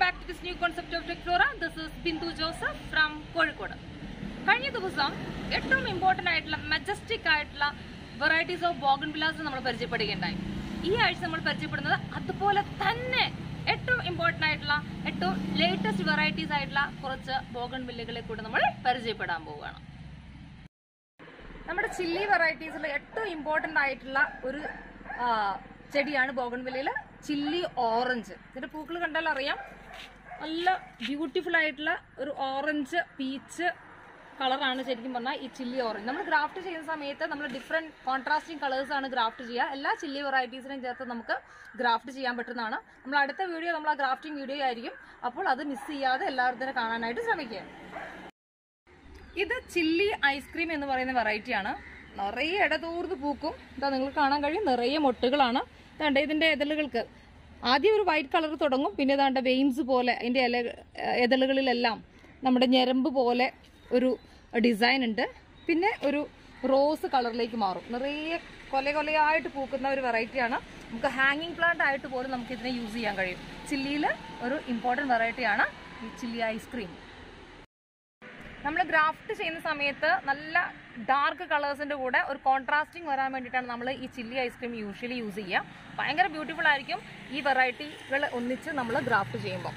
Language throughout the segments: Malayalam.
back to this new concept of Techflora this is Bindu Joseph from Kozhikode കഴിഞ്ഞ ദിവസം ഏറ്റവും ഇമ്പോർട്ടന്റ് ആയിട്ടുള്ള മജസ്റ്റിക് ആയിട്ടുള്ള വെറൈറ്റീസ് ഓഫ് ബോഗൺ വിലാസ് നമ്മൾ പരിചയപ്പെടുകയുണ്ടായി ഈ ആഴ്ച നമ്മൾ പരിചയപ്പെടുന്നത് അതുപോലെ തന്നെ ഏറ്റവും ഇമ്പോർട്ടന്റ് ആയിട്ടുള്ള ഏറ്റവും ലേറ്റസ്റ്റ് വെറൈറ്റീസ് ആയിട്ടുള്ള കുറച്ച് ബോഗൺ വില്ലകളെ കൂടെ നമ്മൾ പരിചയപ്പെടാൻ പോവുകയാണ് നമ്മുടെ ചില്ലി വെറൈറ്റീസിൽ ഏറ്റവും ഇമ്പോർട്ടന്റ് ആയിട്ടുള്ള ഒരു ആ, ചെടിയാണ് ബോഗൺവില്ലയിൽ ചില്ലി ഓറഞ്ച് ഇതിന്റെ പൂക്കൾ കണ്ടാൽ അറിയാം നല്ല ബ്യൂട്ടിഫുൾ ആയിട്ടുള്ള ഒരു ഓറഞ്ച് പീച്ച് കളറാണ് ശരിക്കും പറഞ്ഞാൽ ഈ ചില്ലി ഓറഞ്ച് നമ്മൾ ഗ്രാഫ്റ്റ് ചെയ്യുന്ന സമയത്ത് നമ്മൾ ഡിഫറെന്റ് കോൺട്രാസ്റ്റിംഗ് കളേഴ്സ് ആണ് ഗ്രാഫ്റ്റ് ചെയ്യുക എല്ലാ ചില്ലി വെറൈറ്റീസിനും ചേർത്ത് നമുക്ക് ഗ്രാഫ്റ്റ് ചെയ്യാൻ പറ്റുന്നതാണ് നമ്മൾ അടുത്ത വീഡിയോ നമ്മൾ ആ ഗ്രാഫ്റ്റിംഗ് വീഡിയോ ആയിരിക്കും അപ്പോൾ അത് മിസ് ചെയ്യാതെ എല്ലാവരും തന്നെ കാണാനായിട്ട് ശ്രമിക്കുക ഇത് ചില്ലി ഐസ്ക്രീം എന്ന് പറയുന്ന വെറൈറ്റിയാണ് നിറയെ ഇടതൂർന്ന് പൂക്കും ഇതാ നിങ്ങൾക്ക് കാണാൻ കഴിയും നിറയെ മൊട്ടുകളാണ് ഇതാണ്ട് ഇതിന്റെ എതളുകൾക്ക് ആദ്യം ഒരു വൈറ്റ് കളർ തുടങ്ങും പിന്നെ ഇതാണ്ട് വെയിൻസ് പോലെ അതിന്റെ ഇല എതളുകളിലെല്ലാം നമ്മുടെ ഞരമ്പ് പോലെ ഒരു ഡിസൈൻ ഉണ്ട് പിന്നെ ഒരു റോസ് കളറിലേക്ക് മാറും നിറയെ കൊല കൊലയായിട്ട് പൂക്കുന്ന ഒരു വെറൈറ്റിയാണ് നമുക്ക് ഹാങ്ങിങ് പ്ലാന്റ് ആയിട്ട് പോലും നമുക്ക് ഇതിനെ യൂസ് ചെയ്യാൻ കഴിയും ചില്ലിയിൽ ഒരു ഇമ്പോർട്ടൻറ്റ് വെറൈറ്റിയാണ് ഈ ചില്ലി ഐസ്ക്രീം നമ്മൾ ഗ്രാഫ്റ്റ് ചെയ്യുന്ന സമയത്ത് നല്ല ഡാർക്ക് കളേഴ്സിന്റെ കൂടെ ഒരു കോൺട്രാസ്റ്റിംഗ് വരാൻ വേണ്ടിയിട്ടാണ് നമ്മൾ ഈ ചില്ലി ഐസ്ക്രീം യൂഷ്വലി യൂസ് ചെയ്യുക ഭയങ്കര ബ്യൂട്ടിഫുൾ ആയിരിക്കും ഈ വെറൈറ്റികൾ ഒന്നിച്ച് നമ്മൾ ഗ്രാഫ്റ്റ് ചെയ്യുമ്പോൾ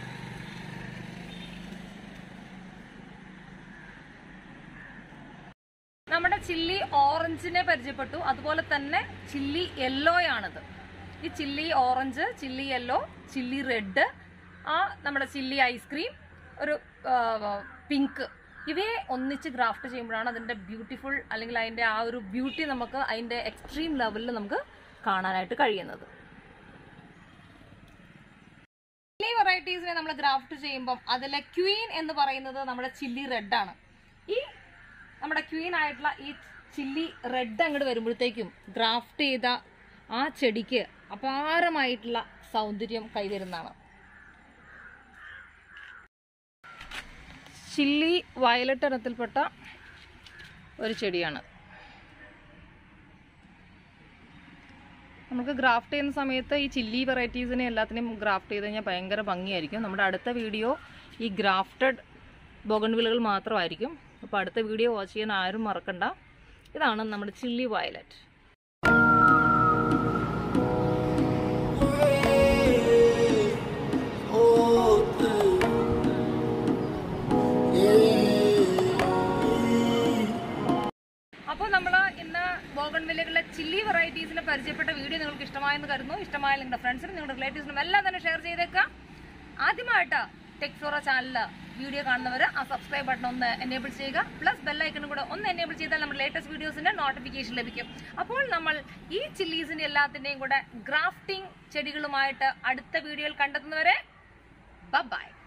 നമ്മുടെ ചില്ലി ഓറഞ്ചിനെ പരിചയപ്പെട്ടു അതുപോലെ തന്നെ ചില്ലി യെല്ലോയാണിത് ഈ chilli orange chilli yellow chilli red ആ നമ്മുടെ ചില്ലി ഐസ്ക്രീം ഒരു പിങ്ക് ഇവയെ ഒന്നിച്ച് ഗ്രാഫ്റ്റ് ചെയ്യുമ്പോഴാണ് അതിന്റെ ബ്യൂട്ടിഫുൾ അല്ലെങ്കിൽ അതിന്റെ ആ ഒരു ബ്യൂട്ടി നമുക്ക് അതിന്റെ എക്സ്ട്രീം ലെവലിൽ നമുക്ക് കാണാനായിട്ട് കഴിയുന്നത് ചില്ലി വെറൈറ്റീസിനെ നമ്മൾ ഗ്രാഫ്റ്റ് ചെയ്യുമ്പം അതിലെ ക്വീൻ എന്ന് പറയുന്നത് നമ്മുടെ ചില്ലി റെഡ് ആണ് ഈ നമ്മുടെ ക്വീൻ ആയിട്ടുള്ള ഈ ചില്ലി റെഡ് അങ്ങോട്ട് വരുമ്പോഴത്തേക്കും ഗ്രാഫ്റ്റ് ചെയ്ത ആ ചെടിക്ക് അപാരമായിട്ടുള്ള സൗന്ദര്യം കൈവരുന്നതാണ് ചില്ലി വയലറ്റ് ഇനത്തിൽപ്പെട്ട ഒരു ചെടിയാണ് നമുക്ക് ഗ്രാഫ്റ്റ് ചെയ്യുന്ന സമയത്ത് ഈ ചില്ലി വെറൈറ്റീസിനെ എല്ലാത്തിനെയും ഗ്രാഫ്റ്റ് ചെയ്ത് കഴിഞ്ഞാൽ ഭയങ്കര ഭംഗിയായിരിക്കും നമ്മുടെ അടുത്ത വീഡിയോ ഈ ഗ്രാഫ്റ്റഡ് ബോഗൺവിലുകൾ മാത്രമായിരിക്കും അപ്പോൾ അടുത്ത വീഡിയോ വാച്ച് ചെയ്യാൻ ആരും മറക്കണ്ട ഇതാണ് നമ്മുടെ ചില്ലി വയലറ്റ് അപ്പോൾ നമ്മൾ ഇന്ന് ബോഗൺവില്ലകളിലെ ചില്ലി വെറൈറ്റീസിനെ പരിചയപ്പെട്ട വീഡിയോ നിങ്ങൾക്ക് ഇഷ്ടമായെന്ന് കരുതുന്നു ഇഷ്ടമായ നിങ്ങളുടെ ഫ്രണ്ട്സിനും നിങ്ങളുടെ റിലേറ്റീവ്സിനും എല്ലാം തന്നെ ഷെയർ ചെയ്തേക്കാം ആദ്യമായിട്ട് ടെക്ഫ്ലോറ ചാനലില് വീഡിയോ കാണുന്നവർ ആ സബ്സ്ക്രൈബ് ബട്ടൺ ഒന്ന് എനേബിൾ ചെയ്യുക പ്ലസ് ബെല്ലൈക്കണും കൂടെ ഒന്ന് എനേബിൾ ചെയ്താൽ നമ്മുടെ ലേറ്റസ്റ്റ് വീഡിയോസിന്റെ നോട്ടിഫിക്കേഷൻ ലഭിക്കും അപ്പോൾ നമ്മൾ ഈ ചില്ലീസിന്റെ എല്ലാത്തിന്റെയും കൂടെ ഗ്രാഫ്റ്റിംഗ് ചെടികളുമായിട്ട് അടുത്ത വീഡിയോയിൽ കണ്ടെത്തുന്നവരെ ബൈ